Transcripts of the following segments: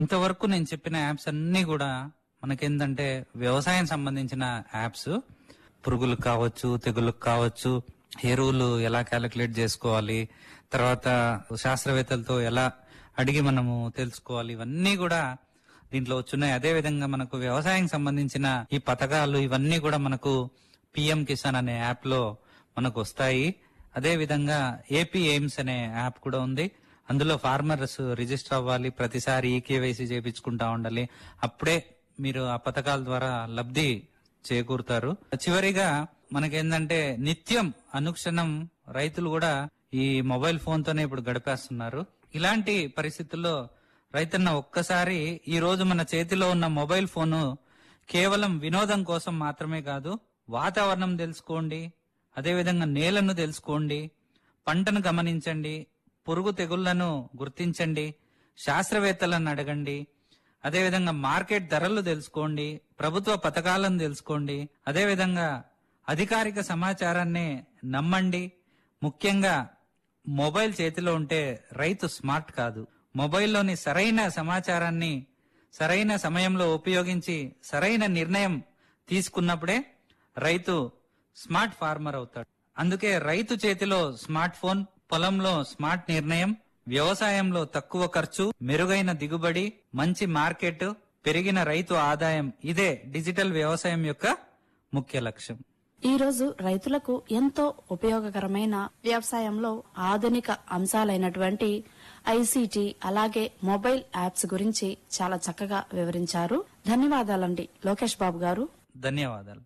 ఇంతవరకు నేను చెప్పిన యాప్స్ అన్ని కూడా మనకేంటంటే వ్యవసాయం సంబంధించిన యాప్స్ పురుగులకు కావచ్చు తెగుళ్ళకు కావచ్చు ఎరువులు ఎలా క్యాలిక్యులేట్ చేసుకోవాలి తర్వాత శాస్త్రవేత్తలతో ఎలా అడిగి మనము తెలుసుకోవాలి ఇవన్నీ కూడా దీంట్లో వచ్చున్నాయి అదే విధంగా మనకు వ్యవసాయం సంబంధించిన ఈ పథకాలు ఇవన్నీ కూడా మనకు పిఎం కిసాన్ అనే యాప్ లో మనకు వస్తాయి అదే విధంగా ఏపీ ఎయిమ్స్ అనే యాప్ కూడా ఉంది అందులో ఫార్మర్స్ రిజిస్టర్ అవ్వాలి ప్రతిసారి ఈకేవైసీ చేయించుకుంటా ఉండాలి అప్పుడే మీరు ఆ పథకాల ద్వారా లబ్ధి చేకూరుతారు చివరిగా మనకేందంటే నిత్యం అనుక్షణం రైతులు కూడా ఈ మొబైల్ ఫోన్ తోనే ఇప్పుడు గడిపేస్తున్నారు ఇలాంటి పరిస్థితుల్లో రైతన్న ఒక్కసారి ఈ రోజు మన చేతిలో ఉన్న మొబైల్ ఫోను కేవలం వినోదం కోసం మాత్రమే కాదు వాతావరణం తెలుసుకోండి అదేవిధంగా నేలను తెలుసుకోండి పంటను గమనించండి పురుగు తెగుళ్లను గుర్తించండి శాస్త్రవేత్తలను అడగండి అదేవిధంగా మార్కెట్ ధరలు తెలుసుకోండి ప్రభుత్వ పథకాలను తెలుసుకోండి అదేవిధంగా అధికారిక సమాచారాన్ని నమ్మండి ముఖ్యంగా మొబైల్ చేతిలో ఉంటే రైతు స్మార్ట్ కాదు మొబైల్లోని సరైన సమాచారాన్ని సరైన సమయంలో ఉపయోగించి సరైన నిర్ణయం తీసుకున్నప్పుడే రైతు స్మార్ట్ ఫార్మర్ అవుతాడు అందుకే రైతు చేతిలో స్మార్ట్ ఫోన్ పొలంలో స్మార్ట్ నిర్ణయం వ్యవసాయంలో తక్కువ ఖర్చు మెరుగైన దిగుబడి మంచి మార్కెట్ పెరిగిన రైతు ఆదాయం ఇదే డిజిటల్ వ్యవసాయం యొక్క ముఖ్య లక్ష్యం ఈ రోజు రైతులకు ఎంతో ఉపయోగకరమైన వ్యవసాయంలో ఆధునిక అంశాలైనటువంటి ఐసీటీ అలాగే మొబైల్ యాప్స్ గురించి చాలా చక్కగా వివరించారు ధన్యవాదాలండి లోకేష్ బాబు గారు ధన్యవాదాలు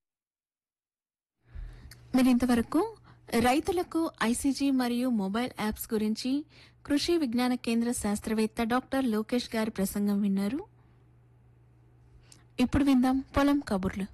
మీరు ఇంతవరకు రైతులకు ఐసీజీ మరియు మొబైల్ యాప్స్ గురించి కృషి విజ్ఞాన కేంద్ర శాస్త్రవేత్త డాక్టర్ లోకేష్ గారి ప్రసంగం విన్నారు ఇప్పుడు విందాం పొలం కబుర్లు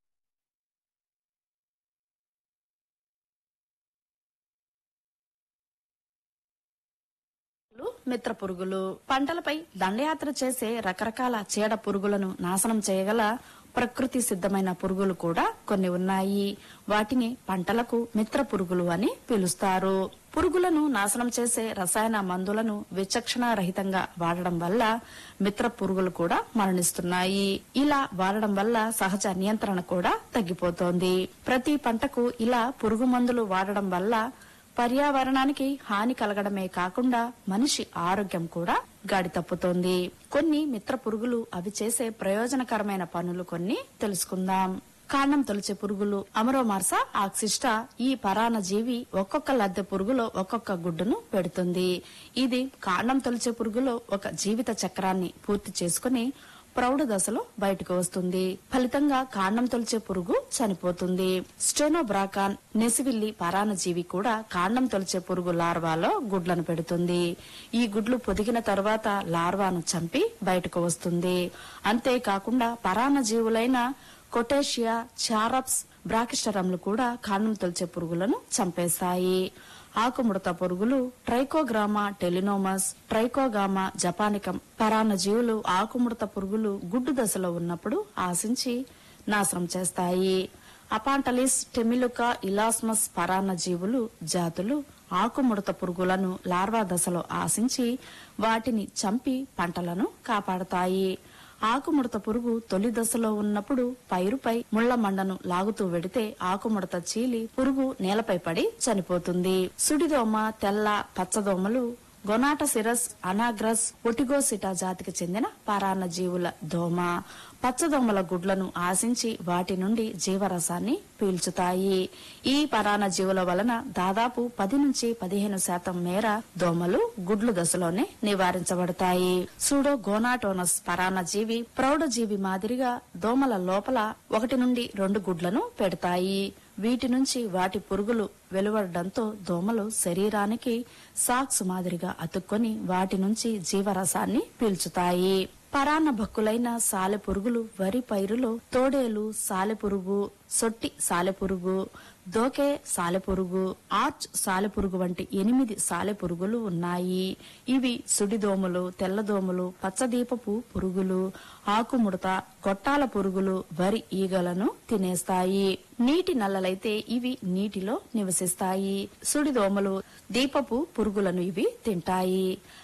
మిత్ర పురుగులు పంటలపై దండయాత్ర చేసే రకరకాల చీడ పురుగులను నాశనం చేయగల ప్రకృతి సిద్ధమైన పురుగులు కూడా కొన్ని ఉన్నాయి వాటిని పంటలకు మిత్ర పురుగులు అని పిలుస్తారు పురుగులను నాశనం చేసే రసాయన మందులను విచక్షణ రహితంగా వాడడం వల్ల మిత్ర పురుగులు కూడా మరణిస్తున్నాయి ఇలా వాడడం వల్ల సహజ నియంత్రణ కూడా తగ్గిపోతోంది ప్రతి పంటకు ఇలా పురుగు మందులు వాడడం వల్ల పర్యావరణానికి హాని కలగడమే కాకుండా మనిషి ఆరోగ్యం కూడా గాడి తప్పుతోంది కొన్ని మిత్ర పురుగులు అవి చేసే ప్రయోజనకరమైన పనులు కొన్ని తెలుసుకుందాం కాండం తొలిచే పురుగులు అమరోమార్సా ఆక్సిస్ట ఈ పరాణ జీవి ఒక్కొక్క లద్దె పురుగులో ఒక్కొక్క గుడ్డును పెడుతుంది ఇది కాండం తొలిచే పురుగులో ఒక జీవిత చక్రాన్ని పూర్తి చేసుకుని ప్రౌఢ దశలో బయటకు వస్తుంది ఫలితంగా కాండం తొలిచే పురుగు చనిపోతుంది స్టెనోబ్రాకాన్ నెసివిల్లి పరాన్నజీవి కూడా కాండం తొలిచే పురుగు లార్వాలో గుడ్లను పెడుతుంది ఈ గుడ్లు పొదిగిన తర్వాత లార్వాను చంపి బయటకు వస్తుంది అంతేకాకుండా పరాన్నజీవులైన కొటేషియా చారప్స్ బ్రాకిస్టరమ్లు కూడా కాండం తొలిచే పురుగులను చంపేస్తాయి ఆకుముడత పురుగులు ట్రైకోగ్రామా టెలినోమస్ ట్రైకోగామా జపానికం పరాన్నజీవులు ఆకుముడత పురుగులు గుడ్డు దశలో ఉన్నప్పుడు ఆశించి నాశనం చేస్తాయి అపాంటలిస్ టెమిలుకా ఇలాస్మస్ పరాన్నజీవులు జాతులు ఆకుముడత పురుగులను లార్వా దశలో ఆశించి వాటిని చంపి పంటలను కాపాడతాయి ఆకుముడత పురుగు తొలి దశలో ఉన్నప్పుడు పైరుపై ముళ్ల మండను లాగుతూ వెడితే ఆకుముడత చీలి పురుగు నేలపై పడి చనిపోతుంది సుడిదోమ తెల్ల పచ్చదోమలు గొనాటసిరస్ అనాగ్రస్ ఒటిగోసిటా జాతికి చెందిన పరాన్న జీవుల దోమ పచ్చదోమల గుడ్లను ఆశించి వాటి నుండి జీవరసాన్ని పీల్చుతాయి ఈ పరాన్న జీవుల వలన దాదాపు పది నుంచి పదిహేను శాతం మేర దోమలు గుడ్లు దశలోనే నివారించబడతాయి సూడో గోనాటోనస్ పరాన్న జీవి ప్రౌఢజీవి మాదిరిగా దోమల లోపల ఒకటి నుండి రెండు గుడ్లను పెడతాయి వీటి నుంచి వాటి పురుగులు వెలువడడంతో దోమలు శరీరానికి సాక్స్ మాదిరిగా అతుక్కొని వాటి నుంచి జీవరసాన్ని పీల్చుతాయి పరాన్న భక్కులైన సాలెపురుగులు వరి పైరులో తోడేలు సాలెపురుగు సొట్టి సాలెపురుగు దోకే సాలెపురుగు ఆర్చ్ సాలెపురుగు వంటి ఎనిమిది సాలెపురుగులు ఉన్నాయి ఇవి సుడిదోమలు తెల్లదోమలు పచ్చదీపపు పురుగులు ఆకుముడత గొట్టాల పురుగులు వరి ఈగలను తినేస్తాయి నీటి నల్లలైతే ఇవి నీటిలో నివసిస్తాయి సుడిదోమలు దీపపు పురుగులను ఇవి తింటాయి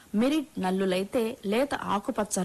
మిరిడ్ నల్లులైతే లేత ఆకుపచ్చ